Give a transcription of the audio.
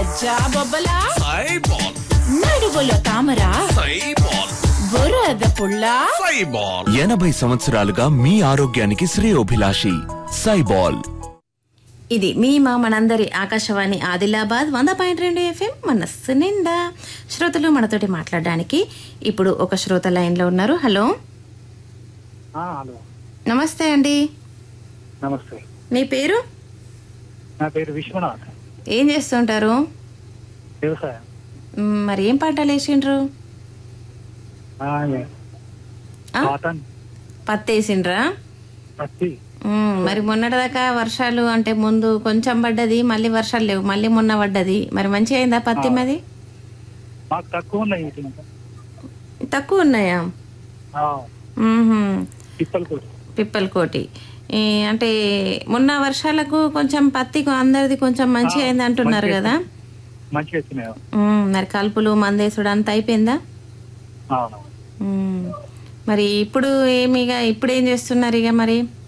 సజ్జా బొబ్బలా సైబాల్ నడువులో తామరా సైబాల్ బురద పుల్ల సైబాల్ ఎనభై సంవత్సరాలుగా మీ ఆరోగ్యానికి శ్రేయోభిలాషి సైబాల్ ఇది మీ మా మనందరి ఆకాశవాణి ఆదిలాబాద్ వంద పాయింట్ రెండు ఎఫ్ఎం మనస్సు నిండా శ్రోతలు మనతోటి మాట్లాడడానికి ఇప్పుడు ఒక శ్రోత లైన్లో ఉన్నారు హలో ఆ, హలో నమస్తే అండి నమస్తే మీ పేరు నా పేరు విశ్వనాథ్ ఏం చేస్తుంటారు వ్యవసాయం మ్, మరి ఏం పంటలు వేసిండ్రు ఆ, ఆ? కాటన్ పత్తి వేసిండ్రా పత్తి మ్, మరి మొన్నటిదాకా వర్షాలు అంటే ముందు కొంచెం పడ్డది మళ్ళీ వర్షాలు లేవు మళ్ళీ మొన్న పడ్డది మరి మంచిగా అయిందా పత్తి మాది మాకు తక్కువ ఉన్నాయి వీటిని. తక్కువ ఉన్నాయా ఆ, మ్మ్హ్మ్. పిప్పలు పిప్పలకోటి ఈ అంటే మొన్న వర్షాలకు కొంచెం పత్తి అందరిది కొంచెం మంచిగా అయింది అంటున్నారు కదా మంచిగా వచ్చినాయి మ్మ్. మరి కలుపులు మందేసుడు అంతా అయిపోయిందా అవును మ్మ్. మరి ఇప్పుడు ఏమిగా ఇప్పుడు ఏం చేస్తున్నారు ఇక మరి